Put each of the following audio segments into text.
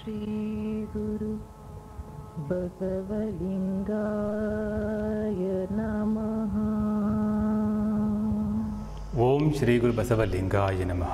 श्रीगुरु बसवलिङ्गाय नमः ಓಂ ಶ್ರೀ ಗುರು ಬಸವಲಿಂಗಾಯ ನಮಃ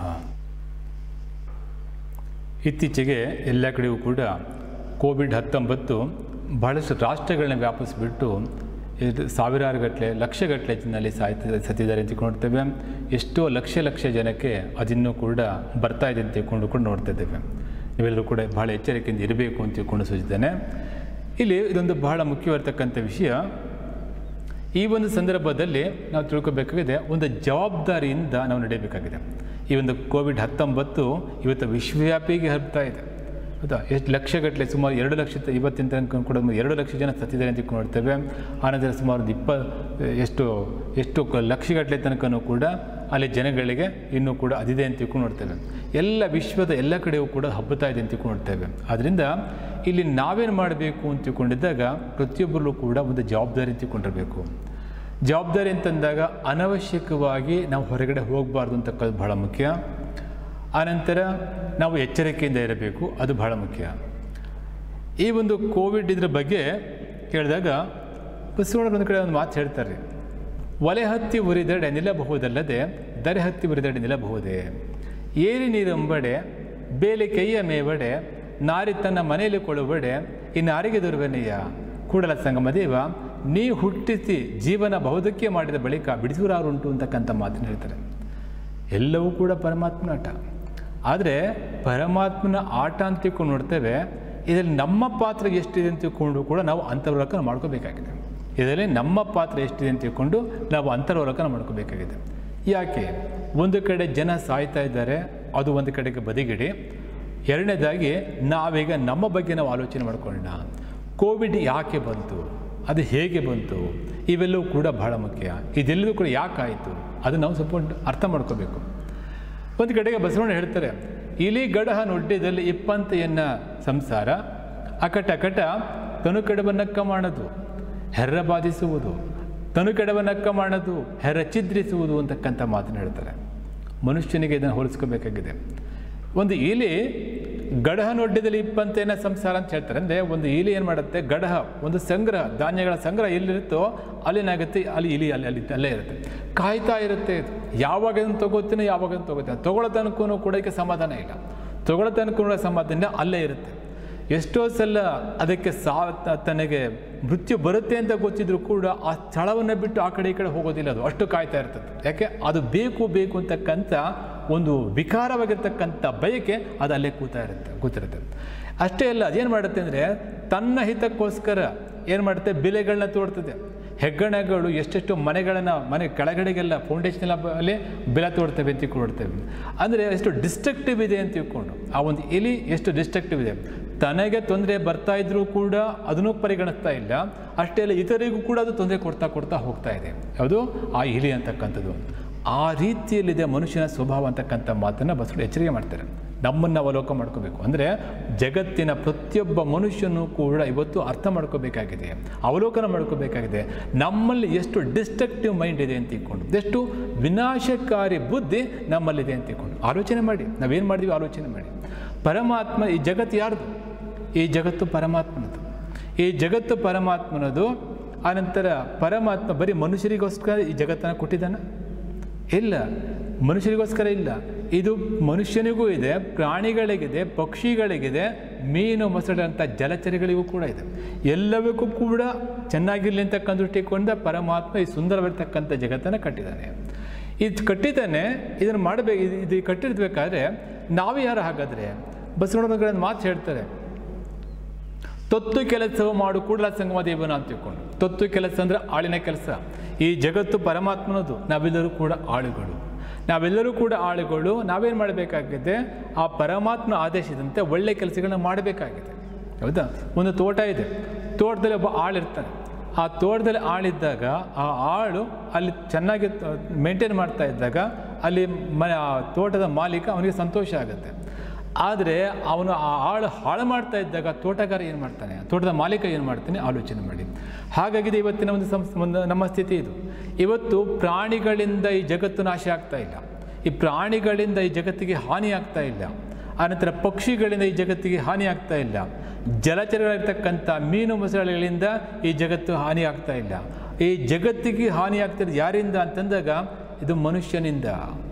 ಇತ್ತೀಚೆಗೆ ಎಲ್ಲ ಕಡೆಯೂ ಕೂಡ ಕೋವಿಡ್ ಹತ್ತೊಂಬತ್ತು ಬಹಳಷ್ಟು ರಾಷ್ಟ್ರಗಳನ್ನ ವ್ಯಾಪಿಸಿಬಿಟ್ಟು ಇದು ಸಾವಿರಾರು ಗಟ್ಟಲೆ ಲಕ್ಷಗಟ್ಟಲೆ ಜನಲ್ಲಿ ಸಾಯ್ತ ಸತ್ತಿದ್ದಾರೆ ಅಂತ ತಿಳ್ಕೊಂಡಿರ್ತೇವೆ ಎಷ್ಟೋ ಲಕ್ಷ ಲಕ್ಷ ಜನಕ್ಕೆ ಅದಿನ್ನೂ ಕೂಡ ಬರ್ತಾ ಇದೆ ಅಂತ ತಿಳ್ಕೊಂಡು ಕೂಡ ನೋಡ್ತಾ ಇದ್ದೇವೆ ನೀವೆಲ್ಲರೂ ಕೂಡ ಬಹಳ ಎಚ್ಚರಿಕೆಯಿಂದ ಇರಬೇಕು ಅಂತ ತಿಳ್ಕೊಂಡು ಸೂಚಿದ್ದೇನೆ ಇಲ್ಲಿ ಇದೊಂದು ಬಹಳ ಮುಖ್ಯವಾಗಿರ್ತಕ್ಕಂಥ ವಿಷಯ ಈ ಒಂದು ಸಂದರ್ಭದಲ್ಲಿ ನಾವು ತಿಳ್ಕೊಬೇಕಾಗಿದೆ ಒಂದು ಜವಾಬ್ದಾರಿಯಿಂದ ನಾವು ನಡೆಯಬೇಕಾಗಿದೆ ಈ ಒಂದು ಕೋವಿಡ್ ಹತ್ತೊಂಬತ್ತು ಇವತ್ತು ವಿಶ್ವವ್ಯಾಪಿಗೆ ಹರಡ್ತಾ ಇದೆ ಹೌದಾ ಎಷ್ಟು ಲಕ್ಷಗಟ್ಟಲೆ ಸುಮಾರು ಎರಡು ಲಕ್ಷ ಇವತ್ತಿನ ತನಕ ಕೂಡ ಎರಡು ಲಕ್ಷ ಜನ ಸತ್ತಿದ್ದಾರೆ ಅಂತ ತಿಳ್ಕೊಂಡು ನೋಡ್ತೇವೆ ಆನಂತರ ಸುಮಾರು ಒಂದು ಇಪ್ಪ ಎಷ್ಟು ಎಷ್ಟು ಕ- ಲಕ್ಷಗಟ್ಟಲೆ ತನಕನೂ ಕೂಡ ಅಲ್ಲಿ ಜನಗಳಿಗೆ ಇನ್ನೂ ಕೂಡ ಅದಿದೆ ಅಂತ ತಿಳ್ಕೊಂಡು ನೋಡ್ತೇವೆ ಎಲ್ಲ ವಿಶ್ವದ ಎಲ್ಲ ಕಡೆಯೂ ಕೂಡ ಹಬ್ಬುತ್ತಾ ಇದೆ ಅಂತ ತಿಳ್ಕೊಂಡು ನೋಡ್ತೇವೆ ಆದ್ದರಿಂದ ಇಲ್ಲಿ ನಾವೇನು ಮಾಡಬೇಕು ಅಂತ ತಿಳ್ಕೊಂಡಿದ್ದಾಗ ಪ್ರತಿಯೊಬ್ಬರಲ್ಲೂ ಕೂಡ ಒಂದು ಜವಾಬ್ದಾರಿ ತಿಳ್ಕೊಂಡಿರಬೇಕು ಜವಾಬ್ದಾರಿ ಅಂತಂದಾಗ ಅನವಶ್ಯಕವಾಗಿ ನಾವು ಹೊರಗಡೆ ಹೋಗಬಾರ್ದು ಅಂತಕ್ಕದ್ದು ಬಹಳ ಮುಖ್ಯ ಆನಂತರ ನಾವು ಎಚ್ಚರಿಕೆಯಿಂದ ಇರಬೇಕು ಅದು ಬಹಳ ಮುಖ್ಯ ಈ ಒಂದು ಕೋವಿಡ್ ಇದ್ರ ಬಗ್ಗೆ ಹೇಳಿದಾಗ ಬಸವಣ್ಣರು ಒಂದು ಕಡೆ ಒಂದು ಮಾತು ಹೇಳ್ತಾರೆ ಒಲೆ ಹತ್ತಿ ಉರಿದಡೆ ನಿಲ್ಲಬಹುದಲ್ಲದೆ ದರೆ ಹತ್ತಿ ಉರಿದಡೆ ನಿಲ್ಲಬಹುದೇ ಏರಿ ನೀರೆಂಬಡೆ ಬೇಲೆ ಕೈಯ ಮೇವಡೆ ನಾರಿ ತನ್ನ ಮನೆಯಲ್ಲಿ ಕೊಳುವಡೆ ಇನ್ನಾರಿಗೆ ದುರ್ವನೆಯ ಕೂಡಲ ಸಂಗಮ ದೇವ ನೀ ಹುಟ್ಟಿಸಿ ಜೀವನ ಬಹುದಕ್ಕೆ ಮಾಡಿದ ಬಳಿಕ ಬಿಡಿಸುವರಾರುಂಟು ಅಂತಕ್ಕಂಥ ಮಾತನ್ನು ಹೇಳ್ತಾರೆ ಎಲ್ಲವೂ ಕೂಡ ಪರಮಾತ್ಮನ ಆಟ ಆದರೆ ಪರಮಾತ್ಮನ ಆಟ ಅಂತ ತಿಳ್ಕೊಂಡು ನೋಡ್ತೇವೆ ಇದರಲ್ಲಿ ನಮ್ಮ ಪಾತ್ರ ಎಷ್ಟಿದೆ ಅಂತ ತಿಳ್ಕೊಂಡು ಕೂಡ ನಾವು ಅಂತರ್ವಲಕನ ಮಾಡ್ಕೋಬೇಕಾಗಿದೆ ಇದರಲ್ಲಿ ನಮ್ಮ ಪಾತ್ರ ಎಷ್ಟಿದೆ ಅಂತ ತಿಳ್ಕೊಂಡು ನಾವು ಅಂತರ್ವಲಕನ ಮಾಡ್ಕೋಬೇಕಾಗಿದೆ ಯಾಕೆ ಒಂದು ಕಡೆ ಜನ ಸಾಯ್ತಾ ಇದ್ದಾರೆ ಅದು ಒಂದು ಕಡೆಗೆ ಬದಿಗಿಡಿ ಎರಡನೇದಾಗಿ ನಾವೀಗ ನಮ್ಮ ಬಗ್ಗೆ ನಾವು ಆಲೋಚನೆ ಮಾಡ್ಕೊಳ್ಳೋಣ ಕೋವಿಡ್ ಯಾಕೆ ಬಂತು ಅದು ಹೇಗೆ ಬಂತು ಇವೆಲ್ಲವೂ ಕೂಡ ಬಹಳ ಮುಖ್ಯ ಇದೆಲ್ಲವೂ ಕೂಡ ಯಾಕಾಯಿತು ಅದು ನಾವು ಸ್ವಲ್ಪ ಅರ್ಥ ಮಾಡ್ಕೋಬೇಕು ಒಂದು ಕಡೆಗೆ ಬಸವಣ್ಣ ಹೇಳ್ತಾರೆ ಇಲಿ ಗಡಹ ನೊಡ್ಡಿದಲ್ಲಿ ಇಪ್ಪಂತೆಯನ್ನ ಸಂಸಾರ ಅಕಟ ಅಕಟ ತನು ಕೆಡವನಕ್ಕ ಮಾಡದು ಹೆರ್ರ ಬಾಧಿಸುವುದು ತನು ಕೆಡವನಕ್ಕ ಮಾಡದು ಹೆರ್ರ ಛಿದ್ರಿಸುವುದು ಅಂತಕ್ಕಂಥ ಮಾತನ್ನು ಹೇಳ್ತಾರೆ ಮನುಷ್ಯನಿಗೆ ಇದನ್ನು ಹೋಲಿಸ್ಕೋಬೇಕಾಗಿದೆ ಒಂದು ಇಲಿ ಗಡಹ ನೊಡ್ಡಿದಲ್ಲಿ ಇಪ್ಪಂತೇನ ಸಂಸಾರ ಅಂತ ಹೇಳ್ತಾರೆ ಅಂದರೆ ಒಂದು ಇಲಿ ಏನು ಮಾಡುತ್ತೆ ಗಡಹ ಒಂದು ಸಂಗ್ರಹ ಧಾನ್ಯಗಳ ಸಂಗ್ರಹ ಎಲ್ಲಿರುತ್ತೋ ಅಲ್ಲೇನಾಗುತ್ತೆ ಅಲ್ಲಿ ಇಲಿ ಅಲ್ಲಿ ಅಲ್ಲಿ ಅಲ್ಲೇ ಇರುತ್ತೆ ಕಾಯ್ತಾ ಇರುತ್ತೆ ಇದು ಯಾವಾಗ ಅದನ್ನು ತಗೋತೀನಿ ಯಾವಾಗ ಅದನ್ನು ತಗೋತೀನಿ ತಗೊಳ್ಳೋ ತನಕೂ ಕೂಡ ಇದಕ್ಕೆ ಸಮಾಧಾನ ಇಲ್ಲ ತಗೊಳ್ಳೋ ತನಕ ಕೂಡ ಸಮಾಧಾನ ಅಲ್ಲೇ ಇರುತ್ತೆ ಎಷ್ಟೋ ಸಲ ಅದಕ್ಕೆ ಸಾ ತ- ತನಗೆ ಮೃತ್ಯು ಬರುತ್ತೆ ಅಂತ ಗೊತ್ತಿದ್ರು ಕೂಡ ಆ ಸ್ಥಳವನ್ನು ಬಿಟ್ಟು ಆ ಕಡೆ ಈ ಕಡೆ ಹೋಗೋದಿಲ್ಲ ಅದು ಅಷ್ಟು ಕಾಯ್ತಾ ಇರ್ತದೆ ಯಾಕೆ ಅದು ಬೇಕು ಬೇಕು ಅಂತಕ್ಕಂಥ ಒಂದು ವಿಕಾರವಾಗಿರ್ತಕ್ಕಂಥ ಬಯಕೆ ಅದು ಅಲ್ಲೇ ಕೂತಾ ಇರುತ್ತೆ ಕೂತಿರುತ್ತೆ ಅಷ್ಟೇ ಅಲ್ಲ ಅದೇನು ಮಾಡುತ್ತೆ ಅಂದರೆ ತನ್ನ ಹಿತಕ್ಕೋಸ್ಕರ ಏನು ಮಾಡುತ್ತೆ ಬೆಲೆಗಳನ್ನ ತೋಡ್ತದೆ ಹೆಗ್ಗಣಗಳು ಎಷ್ಟೆಷ್ಟು ಮನೆಗಳನ್ನು ಮನೆ ಕೆಳಗಡೆಗೆಲ್ಲ ಫೌಂಡೇಶನ್ ಅಲ್ಲಿ ಬೆಲೆ ತೋಡ್ತೇವೆ ಅಂತ ತಿಳ್ಕೊಳ್ತೇವೆ ಅಂದರೆ ಎಷ್ಟು ಡಿಸ್ಟ್ರಕ್ಟಿವ್ ಇದೆ ಅಂತ ತಿಳ್ಕೊಂಡು ಆ ಒಂದು ಎಲಿ ಎಷ್ಟು ಡಿಸ್ಟ್ರಕ್ಟಿವ್ ಇದೆ ತನಗೆ ತೊಂದರೆ ಬರ್ತಾ ಇದ್ರೂ ಕೂಡ ಅದನ್ನು ಪರಿಗಣಿಸ್ತಾ ಇಲ್ಲ ಅಷ್ಟೇ ಅಲ್ಲ ಇತರಿಗೂ ಕೂಡ ಅದು ತೊಂದರೆ ಕೊಡ್ತಾ ಕೊಡ್ತಾ ಹೋಗ್ತಾ ಇದೆ ಯಾವುದು ಆ ಇಲಿ ಅಂತಕ್ಕಂಥದ್ದು ಆ ರೀತಿಯಲ್ಲಿದೆ ಮನುಷ್ಯನ ಸ್ವಭಾವ ಅಂತಕ್ಕಂಥ ಮಾತನ್ನು ಬಸವಣ್ಣ ಎಚ್ಚರಿಕೆ ಮಾಡ್ತಾರೆ ನಮ್ಮನ್ನು ಅವಲೋಕನ ಮಾಡ್ಕೋಬೇಕು ಅಂದರೆ ಜಗತ್ತಿನ ಪ್ರತಿಯೊಬ್ಬ ಮನುಷ್ಯನೂ ಕೂಡ ಇವತ್ತು ಅರ್ಥ ಮಾಡ್ಕೋಬೇಕಾಗಿದೆ ಅವಲೋಕನ ಮಾಡ್ಕೋಬೇಕಾಗಿದೆ ನಮ್ಮಲ್ಲಿ ಎಷ್ಟು ಡಿಸ್ಟ್ರಕ್ಟಿವ್ ಮೈಂಡ್ ಇದೆ ಅಂತ ತಿಳ್ಕೊಂಡು ಎಷ್ಟು ವಿನಾಶಕಾರಿ ಬುದ್ಧಿ ನಮ್ಮಲ್ಲಿದೆ ಅಂತ ತಿಳ್ಕೊಂಡು ಆಲೋಚನೆ ಮಾಡಿ ನಾವೇನು ಮಾಡಿದ್ವಿ ಆಲೋಚನೆ ಮಾಡಿ ಪರಮಾತ್ಮ ಈ ಜಗತ್ತು ಯಾರ್ದು ಈ ಜಗತ್ತು ಪರಮಾತ್ಮನದು ಈ ಜಗತ್ತು ಪರಮಾತ್ಮನದು ಆನಂತರ ಪರಮಾತ್ಮ ಬರೀ ಮನುಷ್ಯರಿಗೋಸ್ಕರ ಈ ಜಗತ್ತನ್ನು ಕೊಟ್ಟಿದ್ದಾನೆ ಇಲ್ಲ ಮನುಷ್ಯರಿಗೋಸ್ಕರ ಇಲ್ಲ ಇದು ಮನುಷ್ಯನಿಗೂ ಇದೆ ಪ್ರಾಣಿಗಳಿಗಿದೆ ಪಕ್ಷಿಗಳಿಗಿದೆ ಮೀನು ಮೊಸಳಂಥ ಜಲಚರಿಗಳಿಗೂ ಕೂಡ ಇದೆ ಎಲ್ಲವಕ್ಕೂ ಕೂಡ ಚೆನ್ನಾಗಿರಲಿ ಅಂತಕ್ಕಂಥ ದೃಷ್ಟಿಕೊಂಡ ಪರಮಾತ್ಮ ಈ ಸುಂದರವಾಗಿರ್ತಕ್ಕಂಥ ಜಗತ್ತನ್ನು ಕಟ್ಟಿದ್ದಾನೆ ಇದು ಕಟ್ಟಿದ್ದಾನೆ ಇದನ್ನು ಮಾಡಬೇಕು ಇದು ಇದು ಕಟ್ಟಿರ್ಬೇಕಾದ್ರೆ ನಾವು ಯಾರು ಹಾಗಾದರೆ ಬಸವಣ್ಣನ ಮಾತು ಹೇಳ್ತಾರೆ ತೊತ್ತು ಕೆಲಸವ ಮಾಡು ಕೂಡಲ ಸಂಗಮ ದೇವನ ಅಂತ ತಿಳ್ಕೊಂಡು ತೊತ್ತು ಕೆಲಸ ಅಂದರೆ ಆಳಿನ ಕೆಲಸ ಈ ಜಗತ್ತು ಪರಮಾತ್ಮನದು ನಾವೆಲ್ಲರೂ ಕೂಡ ಆಳುಗಳು ನಾವೆಲ್ಲರೂ ಕೂಡ ಆಳುಗಳು ನಾವೇನು ಮಾಡಬೇಕಾಗಿದೆ ಆ ಪರಮಾತ್ಮ ಆದೇಶದಂತೆ ಒಳ್ಳೆ ಕೆಲಸಗಳನ್ನ ಮಾಡಬೇಕಾಗಿದೆ ಹೌದಾ ಒಂದು ತೋಟ ಇದೆ ತೋಟದಲ್ಲಿ ಒಬ್ಬ ಆಳಿರ್ತಾನೆ ಆ ತೋಟದಲ್ಲಿ ಆಳಿದ್ದಾಗ ಆ ಆಳು ಅಲ್ಲಿ ಚೆನ್ನಾಗಿ ಮೇಂಟೈನ್ ಮಾಡ್ತಾ ಇದ್ದಾಗ ಅಲ್ಲಿ ಮ ಆ ತೋಟದ ಮಾಲೀಕ ಅವನಿಗೆ ಸಂತೋಷ ಆಗುತ್ತೆ ಆದರೆ ಅವನು ಆ ಆಳು ಹಾಳು ಮಾಡ್ತಾ ಇದ್ದಾಗ ತೋಟಗಾರ ಏನು ಮಾಡ್ತಾನೆ ತೋಟದ ಮಾಲೀಕ ಏನು ಮಾಡ್ತಾನೆ ಆಲೋಚನೆ ಮಾಡಿ ಹಾಗಾಗಿದೆ ಇವತ್ತಿನ ಒಂದು ಸಂಸ್ ಒಂದು ನಮ್ಮ ಸ್ಥಿತಿ ಇದು ಇವತ್ತು ಪ್ರಾಣಿಗಳಿಂದ ಈ ಜಗತ್ತು ನಾಶ ಆಗ್ತಾ ಇಲ್ಲ ಈ ಪ್ರಾಣಿಗಳಿಂದ ಈ ಜಗತ್ತಿಗೆ ಹಾನಿ ಆಗ್ತಾ ಇಲ್ಲ ಆನಂತರ ಪಕ್ಷಿಗಳಿಂದ ಈ ಜಗತ್ತಿಗೆ ಹಾನಿ ಆಗ್ತಾ ಇಲ್ಲ ಜಲಚರಗಳಿರ್ತಕ್ಕಂಥ ಮೀನು ಮೊಸಳೆಗಳಿಂದ ಈ ಜಗತ್ತು ಹಾನಿ ಆಗ್ತಾ ಇಲ್ಲ ಈ ಜಗತ್ತಿಗೆ ಹಾನಿ ಆಗ್ತಿರೋದು ಯಾರಿಂದ ಅಂತಂದಾಗ ಇದು ಮನುಷ್ಯನಿಂದ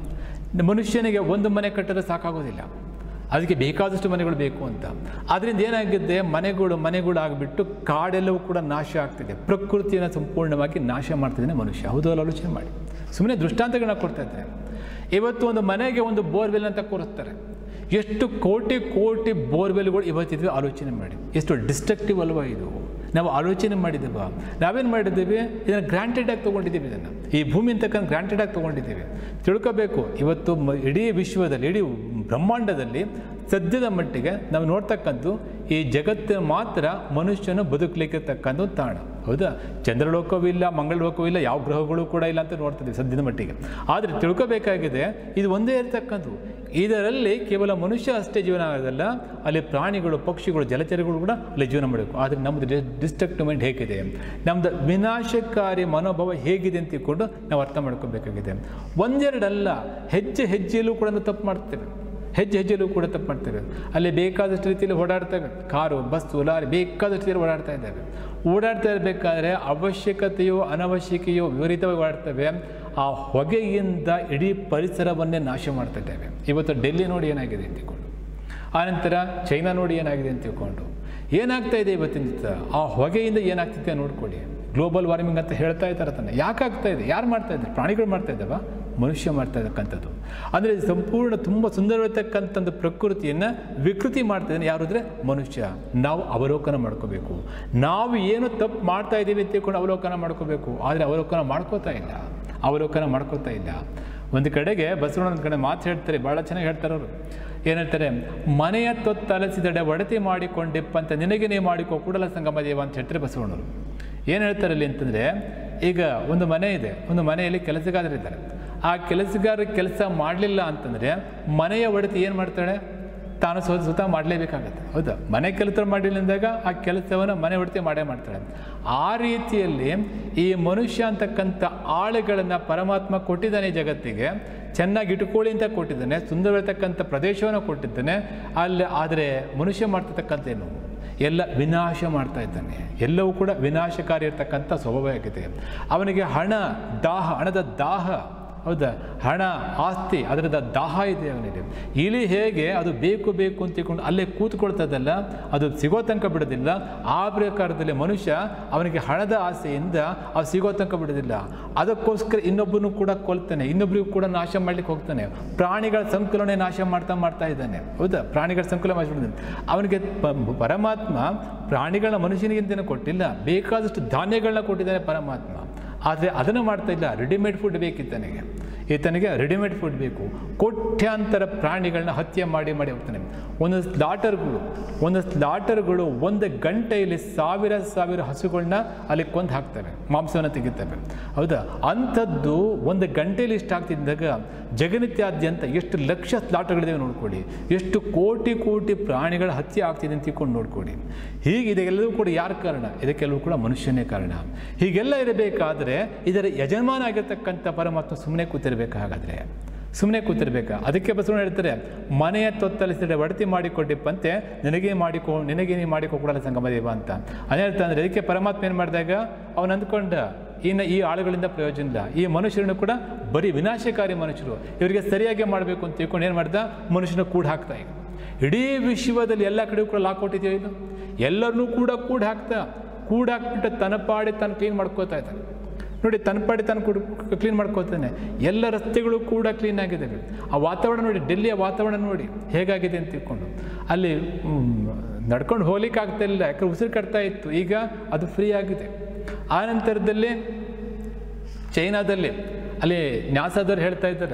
ಮನುಷ್ಯನಿಗೆ ಒಂದು ಮನೆ ಕಟ್ಟಲು ಸಾಕಾಗೋದಿಲ್ಲ ಅದಕ್ಕೆ ಬೇಕಾದಷ್ಟು ಮನೆಗಳು ಬೇಕು ಅಂತ ಅದರಿಂದ ಏನಾಗಿದೆ ಮನೆಗಳು ಮನೆಗಳು ಆಗಿಬಿಟ್ಟು ಕಾಡೆಲ್ಲವೂ ಕೂಡ ನಾಶ ಆಗ್ತಿದೆ ಪ್ರಕೃತಿಯನ್ನು ಸಂಪೂರ್ಣವಾಗಿ ನಾಶ ಮಾಡ್ತಿದ್ದಾನೆ ಮನುಷ್ಯ ಹೌದು ಅಲ್ಲ ಆಲೋಚನೆ ಮಾಡಿ ಸುಮ್ಮನೆ ದೃಷ್ಟಾಂತಗಳನ್ನ ಕೊಡ್ತಾ ಇದ್ದಾರೆ ಇವತ್ತು ಒಂದು ಮನೆಗೆ ಒಂದು ಬೋರ್ವೆಲ್ ಅಂತ ಕೂರಿಸ್ತಾರೆ ಎಷ್ಟು ಕೋಟಿ ಕೋಟಿ ಬೋರ್ವೆಲ್ಗಳು ಇವತ್ತಿದ್ವಿ ಆಲೋಚನೆ ಮಾಡಿ ಎಷ್ಟು ಡಿಸ್ಟ್ರಕ್ಟಿವ್ ಅಲ್ವಾ ಇದು ನಾವು ಆಲೋಚನೆ ಮಾಡಿದ್ದೇವ ನಾವೇನು ಮಾಡಿದ್ದೀವಿ ಇದನ್ನು ಗ್ರಾಂಟೆಡ್ ಆಗಿ ತೊಗೊಂಡಿದ್ದೀವಿ ಇದನ್ನು ಈ ಭೂಮಿ ಅಂತಕ್ಕಂಥ ಗ್ರಾಂಟೆಡ್ ಆಗಿ ತೊಗೊಂಡಿದ್ದೀವಿ ತಿಳ್ಕೋಬೇಕು ಇವತ್ತು ಮ ಇಡೀ ವಿಶ್ವದಲ್ಲಿ ಇಡೀ ಬ್ರಹ್ಮಾಂಡದಲ್ಲಿ ಸದ್ಯದ ಮಟ್ಟಿಗೆ ನಾವು ನೋಡ್ತಕ್ಕಂಥ ಈ ಜಗತ್ತಿನ ಮಾತ್ರ ಮನುಷ್ಯನು ಬದುಕಲಿಕ್ಕೆ ತಕ್ಕಂಥ ತಾಣ ಹೌದಾ ಚಂದ್ರಲೋಕವೂ ಇಲ್ಲ ಮಂಗಳಲೋಕವೂ ಇಲ್ಲ ಯಾವ ಗ್ರಹಗಳು ಕೂಡ ಇಲ್ಲ ಅಂತ ನೋಡ್ತಿದ್ದೀವಿ ಸದ್ಯದ ಮಟ್ಟಿಗೆ ಆದರೆ ತಿಳ್ಕೋಬೇಕಾಗಿದೆ ಇದು ಒಂದೇ ಇರತಕ್ಕಂಥದ್ದು ಇದರಲ್ಲಿ ಕೇವಲ ಮನುಷ್ಯ ಅಷ್ಟೇ ಜೀವನ ಆಗೋದಲ್ಲ ಅಲ್ಲಿ ಪ್ರಾಣಿಗಳು ಪಕ್ಷಿಗಳು ಜಲಚರಗಳು ಕೂಡ ಅಲ್ಲಿ ಜೀವನ ಮಾಡಬೇಕು ಆದರೆ ನಮ್ಮದು ಡಿಸ್ಟ್ರಕ್ಟಿವ್ ಮೈಂಡ್ ಹೇಗಿದೆ ನಮ್ಮದು ವಿನಾಶಕಾರಿ ಮನೋಭಾವ ಹೇಗಿದೆ ಅಂತ ತಿಳ್ಕೊಂಡು ನಾವು ಅರ್ಥ ಮಾಡ್ಕೋಬೇಕಾಗಿದೆ ಒಂದೆರಡಲ್ಲ ಹೆಜ್ಜೆ ಹೆಜ್ಜೆಯಲ್ಲೂ ಕೂಡ ನಾವು ತಪ್ಪು ಮಾಡ್ತೇವೆ ಹೆಜ್ಜೆ ಹೆಜ್ಜೆಯಲ್ಲೂ ಕೂಡ ತಪ್ಪು ಮಾಡ್ತೇವೆ ಅಲ್ಲಿ ಬೇಕಾದಷ್ಟು ರೀತಿಯಲ್ಲಿ ಓಡಾಡ್ತೇವೆ ಕಾರು ಬಸ್ಸು ಲಾರಿ ಬೇಕಾದಷ್ಟು ರೀತಿಯಲ್ಲಿ ಓಡಾಡ್ತಾ ಇದ್ದೇವೆ ಓಡಾಡ್ತಾ ಇರಬೇಕಾದ್ರೆ ಅವಶ್ಯಕತೆಯೋ ಅನವಶ್ಯಕೆಯೋ ವಿಪರೀತವಾಗಿ ಓಡಾಡ್ತೇವೆ ಆ ಹೊಗೆಯಿಂದ ಇಡೀ ಪರಿಸರವನ್ನೇ ನಾಶ ಮಾಡ್ತಾ ಇದ್ದೇವೆ ಇವತ್ತು ಡೆಲ್ಲಿ ನೋಡಿ ಏನಾಗಿದೆ ಅಂತ ತಿಳ್ಕೊಂಡು ಆನಂತರ ಚೈನಾ ನೋಡಿ ಏನಾಗಿದೆ ಅಂತ ತಿಳ್ಕೊಂಡು ಏನಾಗ್ತಾ ಇದೆ ಇವತ್ತಿನ ದಿವಸ ಆ ಹೊಗೆಯಿಂದ ಏನಾಗ್ತಿದೆ ನೋಡ್ಕೊಳ್ಳಿ ಗ್ಲೋಬಲ್ ವಾರ್ಮಿಂಗ್ ಅಂತ ಹೇಳ್ತಾ ಇದ್ದಾರೆ ತಾನೆ ಯಾಕೆ ಆಗ್ತಾ ಇದೆ ಯಾರು ಮಾಡ್ತಾ ಇದ್ದಾರೆ ಪ್ರಾಣಿಗಳು ಮಾಡ್ತಾ ಇದ್ದಾವ ಮನುಷ್ಯ ಮಾಡ್ತಾ ಇರ್ತಕ್ಕಂಥದ್ದು ಅಂದರೆ ಸಂಪೂರ್ಣ ತುಂಬ ಸುಂದರವಾಗಿರ್ತಕ್ಕಂಥದ್ದು ಪ್ರಕೃತಿಯನ್ನು ವಿಕೃತಿ ಮಾಡ್ತಾ ಇದ್ದಾನೆ ಯಾರು ಅಂದರೆ ಮನುಷ್ಯ ನಾವು ಅವಲೋಕನ ಮಾಡ್ಕೋಬೇಕು ನಾವು ಏನು ತಪ್ಪು ಮಾಡ್ತಾ ಇದ್ದೀವಿ ಅಂತ ತಿಳ್ಕೊಂಡು ಅವಲೋಕನ ಮಾಡ್ಕೋಬೇಕು ಆದರೆ ಅವಲೋಕನ ಮಾಡ್ಕೋತಾ ಇಲ್ಲ ಅವಲೋಕನ ಮಾಡ್ಕೋತಾ ಇಲ್ಲ ಒಂದು ಕಡೆಗೆ ಬಸವಣ್ಣ ಒಂದು ಕಡೆ ಮಾತು ಹೇಳ್ತಾರೆ ಭಾಳ ಚೆನ್ನಾಗಿ ಹೇಳ್ತಾರೆ ಅವರು ಏನು ಹೇಳ್ತಾರೆ ಮನೆಯ ತೊತ್ತಲಸಿದಡೆ ಒಡತಿ ಮಾಡಿಕೊಂಡಿಪ್ಪಂತ ನಿನಗೆ ನೀ ಮಾಡಿಕೋ ಕೂಡಲ ಸಂಗಮ ದೇವ ಅಂತ ಹೇಳ್ತಾರೆ ಬಸವಣ್ಣವರು ಏನು ಹೇಳ್ತಾರೆ ಅಲ್ಲಿ ಅಂತಂದರೆ ಈಗ ಒಂದು ಮನೆ ಇದೆ ಒಂದು ಮನೆಯಲ್ಲಿ ಕೆಲಸಗಾರರಿದ್ದಾರೆ ಆ ಕೆಲಸಗಾರ ಕೆಲಸ ಮಾಡಲಿಲ್ಲ ಅಂತಂದರೆ ಮನೆಯ ಒಡತಿ ಏನು ಮಾಡ್ತಾಳೆ ತಾನು ಸ್ವ ಸ್ವತಃ ಮಾಡಲೇಬೇಕಾಗತ್ತೆ ಹೌದಾ ಮನೆ ಕೆಲಸ ಮಾಡಲಿಲ್ಲ ಅಂದಾಗ ಆ ಕೆಲಸವನ್ನು ಮನೆ ಒಡತಿ ಮಾಡೇ ಮಾಡ್ತಾಳೆ ಆ ರೀತಿಯಲ್ಲಿ ಈ ಮನುಷ್ಯ ಅಂತಕ್ಕಂಥ ಆಳುಗಳನ್ನು ಪರಮಾತ್ಮ ಕೊಟ್ಟಿದ್ದಾನೆ ಈ ಜಗತ್ತಿಗೆ ಚೆನ್ನಾಗಿ ಇಟ್ಕೊಳ್ಳಿ ಅಂತ ಕೊಟ್ಟಿದ್ದಾನೆ ಸುಂದರವಾಗಿರ್ತಕ್ಕಂಥ ಪ್ರದೇಶವನ್ನು ಕೊಟ್ಟಿದ್ದಾನೆ ಅಲ್ಲಿ ಆದರೆ ಮನುಷ್ಯ ಮಾಡ್ತಿರ್ತಕ್ಕಂಥೇನು ಎಲ್ಲ ವಿನಾಶ ಮಾಡ್ತಾ ಇದ್ದಾನೆ ಎಲ್ಲವೂ ಕೂಡ ವಿನಾಶಕಾರಿ ಇರ್ತಕ್ಕಂಥ ಸ್ವಭಾವ ಆಗಿದೆ ಅವನಿಗೆ ಹಣ ದಾಹ ಹಣದ ದಾಹ ಹೌದಾ ಹಣ ಆಸ್ತಿ ಅದರದ ದಾಹ ಇದೆ ಅವನಿಗೆ ಇಲಿ ಹೇಗೆ ಅದು ಬೇಕು ಬೇಕು ಅಂತ ತಿಳ್ಕೊಂಡು ಅಲ್ಲೇ ಕೂತ್ಕೊಳ್ತದಲ್ಲ ಅದು ಸಿಗೋ ತನಕ ಬಿಡೋದಿಲ್ಲ ಆ ಪ್ರಕಾರದಲ್ಲಿ ಮನುಷ್ಯ ಅವನಿಗೆ ಹಣದ ಆಸೆಯಿಂದ ಅದು ಸಿಗೋ ತನಕ ಬಿಡೋದಿಲ್ಲ ಅದಕ್ಕೋಸ್ಕರ ಇನ್ನೊಬ್ಬನು ಕೂಡ ಕೊಲ್ತಾನೆ ಇನ್ನೊಬ್ಬರಿಗೂ ಕೂಡ ನಾಶ ಮಾಡ್ಲಿಕ್ಕೆ ಹೋಗ್ತಾನೆ ಪ್ರಾಣಿಗಳ ಸಂಕುಲನೆ ನಾಶ ಮಾಡ್ತಾ ಮಾಡ್ತಾ ಇದ್ದಾನೆ ಹೌದಾ ಪ್ರಾಣಿಗಳ ಸಂಕುಲ ಮಾಡಿಬಿಡ್ತಾನೆ ಅವನಿಗೆ ಪ- ಪರಮಾತ್ಮ ಪ್ರಾಣಿಗಳನ್ನ ಮನುಷ್ಯನಿಗಿಂತನೇ ಕೊಟ್ಟಿಲ್ಲ ಬೇಕಾದಷ್ಟು ಧಾನ್ಯಗಳನ್ನ ಕೊಟ್ಟಿದ್ದಾನೆ ಪರಮಾತ್ಮ ಆದರೆ ಅದನ್ನು ಮಾಡ್ತಾ ಇಲ್ಲ ರೆಡಿಮೇಡ್ ಫುಡ್ ಬೇಕಿತ್ತನಿಗೆ ಈತನಿಗೆ ರೆಡಿಮೇಡ್ ಫುಡ್ ಬೇಕು ಕೋಟ್ಯಾಂತರ ಪ್ರಾಣಿಗಳನ್ನ ಹತ್ಯೆ ಮಾಡಿ ಮಾಡಿ ಹೋಗ್ತಾನೆ ಒಂದೊಂದು ಸ್ಲಾಟರ್ಗಳು ಒಂದು ಸ್ಲಾಟರ್ಗಳು ಒಂದು ಗಂಟೆಯಲ್ಲಿ ಸಾವಿರ ಸಾವಿರ ಹಸುಗಳನ್ನ ಅಲ್ಲಿ ಕೊಂದು ಹಾಕ್ತವೆ ಮಾಂಸವನ್ನು ತೆಗಿತವೆ ಹೌದಾ ಅಂಥದ್ದು ಒಂದು ಗಂಟೆಯಲ್ಲಿ ಇಷ್ಟ ಆಗ್ತಿದ್ದಾಗ ಜಗತ್ತಿನಾದ್ಯಂತ ಎಷ್ಟು ಲಕ್ಷ ಸ್ಲಾಟರ್ಗಳಿದೆ ನೋಡ್ಕೊಳ್ಳಿ ಎಷ್ಟು ಕೋಟಿ ಕೋಟಿ ಪ್ರಾಣಿಗಳ ಹತ್ಯೆ ಆಗ್ತಿದೆ ಅಂತ ತಿಳ್ಕೊಂಡು ನೋಡ್ಕೊಳ್ಳಿ ಹೀಗೆ ಇದೆಲ್ಲವೂ ಕೂಡ ಯಾರ ಕಾರಣ ಇದಕ್ಕೆಲ್ಲವೂ ಕೂಡ ಮನುಷ್ಯನೇ ಕಾರಣ ಹೀಗೆಲ್ಲ ಇರಬೇಕಾದ್ರೆ ಇದರ ಯಜಮಾನ ಆಗಿರ್ತಕ್ಕಂಥ ಪರಮಾತ್ಮ ಸುಮ್ಮನೆ ಕೂತಿರ್ಬೇಕು ಹಾಗಾದರೆ ಸುಮ್ಮನೆ ಕೂತಿರ್ಬೇಕಾ ಅದಕ್ಕೆ ಬಸವಣ್ಣ ಹೇಳ್ತಾರೆ ಮನೆಯ ತೊತ್ತಲಿಸಿದರೆ ಒಡತಿ ಮಾಡಿಕೊಟ್ಟಿಪ್ಪಂತೆ ನಿನಗೆ ಮಾಡಿಕೊ ನಿನಗೆ ನೀ ಮಾಡಿಕೊ ಕೊಡಲ್ಲ ಸಂಗಮದೇವ ಅಂತ ಅದೇ ಹೇಳ್ತಾ ಅಂದರೆ ಅದಕ್ಕೆ ಪರಮಾತ್ಮ ಏನು ಮಾಡಿದಾಗ ಅವನು ಅಂದ್ಕೊಂಡ ಇನ್ನು ಈ ಆಳುಗಳಿಂದ ಪ್ರಯೋಜನ ಇಲ್ಲ ಈ ಮನುಷ್ಯರನ್ನು ಕೂಡ ಬರೀ ವಿನಾಶಕಾರಿ ಮನುಷ್ಯರು ಇವರಿಗೆ ಸರಿಯಾಗಿ ಮಾಡಬೇಕು ಅಂತ ತಿಳ್ಕೊಂಡು ಏನು ಮಾಡ್ದ ಮನುಷ್ಯನ ಕೂಡ ಹಾಕ್ತಾ ಈಗ ಇಡೀ ವಿಶ್ವದಲ್ಲಿ ಎಲ್ಲ ಕಡೆಯೂ ಕೂಡ ಲಾಕ್ ಕೊಟ್ಟಿದೆಯೋ ಇದು ಎಲ್ಲರನ್ನೂ ಕೂಡ ಕೂಡ ಹಾಕ್ತಾ ಕೂಡ ಹಾಕ್ಬಿಟ್ಟು ತನ್ನ ಪಾಡಿ ತಾನು ಕ್ಲೀನ್ ಮಾಡ್ಕೋತಾ ಇದ್ದಾನೆ ನೋಡಿ ತನ್ನ ಪಾಡಿ ತಾನು ಕೂಡ ಕ್ಲೀನ್ ಮಾಡ್ಕೋತಾನೆ ಎಲ್ಲ ರಸ್ತೆಗಳು ಕೂಡ ಕ್ಲೀನ್ ಆಗಿದ್ದಾವೆ ಆ ವಾತಾವರಣ ನೋಡಿ ಡೆಲ್ಲಿಯ ವಾತಾವರಣ ನೋಡಿ ಹೇಗಾಗಿದೆ ಅಂತ ತಿಳ್ಕೊಂಡು ಅಲ್ಲಿ ಮ್, ನಡ್ಕೊಂಡು ಹೋಗ್ಲಿಕ್ಕೆ ಆಗ್ತಾ ಇಲ್ಲ ಯಾಕಂದ್ರೆ ಉಸಿರು ಕಟ್ತಾ ಇತ್ತು ಈಗ ಅದು ಫ್ರೀ ಆಗಿದೆ ಆ ನಂತರದಲ್ಲಿ ಚೈನಾದಲ್ಲಿ ಅಲ್ಲಿ ನ್ಯಾಸಾದವ್ರು ಹೇಳ್ತಾ ಇದ್ದಾರೆ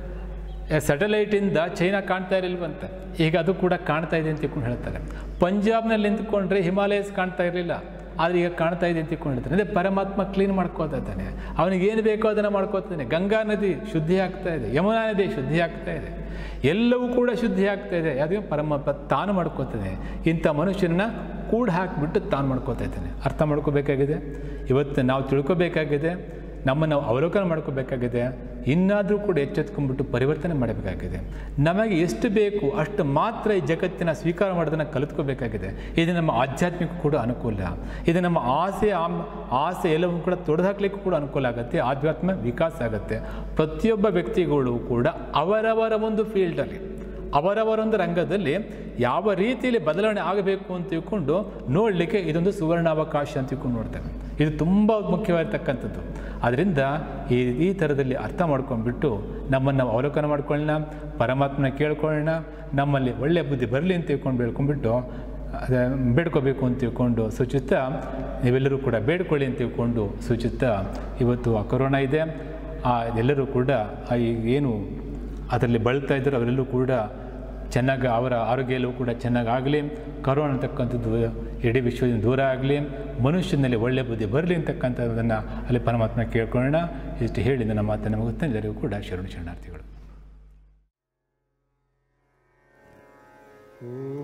ಸ್ಯಾಟಲೈಟಿಂದ ಚೈನಾ ಕಾಣ್ತಾ ಇರಲಿಲ್ವಂತೆ ಈಗ ಅದು ಕೂಡ ಕಾಣ್ತಾ ಇದೆ ಅಂತ ತಿಳ್ಕೊಂಡು ಹೇಳ್ತಾರೆ ಪಂಜಾಬ್ನಲ್ಲಿ ನಿಂತ್ಕೊಂಡ್ರೆ ಹಿಮಾಲಯಸ್ ಕಾಣ್ತಾ ಇರಲಿಲ್ಲ ಆದರೆ ಈಗ ಕಾಣ್ತಾ ಇದೆ ಅಂತ ತಿಳ್ಕೊಂಡು ಹೇಳ್ತಾರೆ ಅಂದರೆ ಪರಮಾತ್ಮ ಕ್ಲೀನ್ ಮಾಡ್ಕೋತಾ ಇದ್ದಾನೆ ಅವನಿಗೆ ಏನು ಬೇಕೋ ಅದನ್ನು ಮಾಡ್ಕೋತಾನೆ ಗಂಗಾ ನದಿ ಶುದ್ಧಿ ಆಗ್ತಾ ಇದೆ ಯಮುನಾ ನದಿ ಶುದ್ಧಿ ಆಗ್ತಾ ಇದೆ ಎಲ್ಲವೂ ಕೂಡ ಶುದ್ಧಿ ಆಗ್ತಾ ಇದೆ ಅದಕ್ಕೆ ಪರಮಾತ್ಮ ತಾನು ಮಾಡ್ಕೋತಾನೆ ಇಂಥ ಮನುಷ್ಯನನ್ನ ಕೂಡ ಹಾಕಿಬಿಟ್ಟು ತಾನು ಮಾಡ್ಕೋತಾ ಇದ್ದಾನೆ ಅರ್ಥ ಮಾಡ್ಕೋಬೇಕಾಗಿದೆ ಇವತ್ತು ನಾವು ತಿಳ್ಕೊಬೇಕಾಗಿದೆ ನಮ್ಮನ್ನು ನಾವು ಅವಲೋಕನ ಮಾಡ್ಕೋಬೇಕಾಗಿದೆ ಇನ್ನಾದರೂ ಕೂಡ ಎಚ್ಚೆತ್ಕೊಂಡ್ಬಿಟ್ಟು ಪರಿವರ್ತನೆ ಮಾಡಬೇಕಾಗಿದೆ ನಮಗೆ ಎಷ್ಟು ಬೇಕು ಅಷ್ಟು ಮಾತ್ರ ಈ ಜಗತ್ತಿನ ಸ್ವೀಕಾರ ಮಾಡೋದನ್ನು ಕಲಿತ್ಕೋಬೇಕಾಗಿದೆ ಇದು ನಮ್ಮ ಆಧ್ಯಾತ್ಮಿಕ ಕೂಡ ಅನುಕೂಲ ಇದು ನಮ್ಮ ಆಸೆ ಆಮ್- ಆಸೆ ಎಲ್ಲವೂ ಕೂಡ ತೊಡೆದಾಕ್ಲಿಕ್ಕೂ ಕೂಡ ಅನುಕೂಲ ಆಗುತ್ತೆ ಆಧ್ಯಾತ್ಮ ವಿಕಾಸ ಆಗುತ್ತೆ ಪ್ರತಿಯೊಬ್ಬ ವ್ಯಕ್ತಿಗಳು ಕೂಡ ಅವರವರ ಒಂದು ಫೀಲ್ಡಲ್ಲಿ ಅವರವರೊಂದು ರಂಗದಲ್ಲಿ ಯಾವ ರೀತಿಯಲ್ಲಿ ಬದಲಾವಣೆ ಆಗಬೇಕು ಅಂತ ತಿಳ್ಕೊಂಡು ನೋಡಲಿಕ್ಕೆ ಇದೊಂದು ಸುವರ್ಣಾವಕಾಶ ಅಂತ ತಿಳ್ಕೊಂಡು ನೋಡ್ತೇವೆ ಇದು ತುಂಬ ಮುಖ್ಯವಾಗಿರ್ತಕ್ಕಂಥದ್ದು ಅದರಿಂದ ಈ ಈ ಥರದಲ್ಲಿ ಅರ್ಥ ಮಾಡ್ಕೊಂಡ್ಬಿಟ್ಟು ನಮ್ಮನ್ನು ನಾವು ಅವಲೋಕನ ಮಾಡ್ಕೊಳ್ಳೋಣ ಪರಮಾತ್ಮನ ಕೇಳ್ಕೊಳ್ಳೋಣ ನಮ್ಮಲ್ಲಿ ಒಳ್ಳೆಯ ಬುದ್ಧಿ ಬರಲಿ ಅಂತ ತಿಳ್ಕೊಂಡು ಬೇಡ್ಕೊಂಡ್ಬಿಟ್ಟು ಅದ ಬೇಡ್ಕೋಬೇಕು ಅಂತ ತಿಳ್ಕೊಂಡು ಸೂಚಿಸ್ತಾ ನೀವೆಲ್ಲರೂ ಕೂಡ ಬೇಡ್ಕೊಳ್ಳಿ ಅಂತ ತಿಳ್ಕೊಂಡು ಸೂಚಿಸ್ತಾ ಇವತ್ತು ಆ ಕೊರೋನಾ ಇದೆ ಆ ಎಲ್ಲರೂ ಕೂಡ ಆ ಈ ಏನು ಅದರಲ್ಲಿ ಬಳಲ್ತಾ ಇದ್ದರು ಅವರೆಲ್ಲೂ ಕೂಡ ಚೆನ್ನಾಗಿ ಅವರ ಆರೋಗ್ಯ ಎಲ್ಲವೂ ಕೂಡ ಚೆನ್ನಾಗಾಗಲಿ ಕರೋನಾ ಅಂತಕ್ಕಂಥದ್ದು ಇಡೀ ವಿಶ್ವದಿಂದ ದೂರ ಆಗಲಿ ಮನುಷ್ಯನಲ್ಲಿ ಒಳ್ಳೆಯ ಬುದ್ಧಿ ಬರಲಿ ಅಂತಕ್ಕಂಥದ್ದನ್ನು ಅಲ್ಲಿ ಪರಮಾತ್ಮ ಕೇಳ್ಕೊಳ್ಳೋಣ ಇಷ್ಟು ಹೇಳಿ ನನ್ನ ಮಾತನ್ನು ಮುಗಿಸ್ತಾನೆ ಎಲ್ಲರಿಗೂ ಕೂಡ ಶರಣು ಶರಣಾರ್ಥಿಗಳು ಓ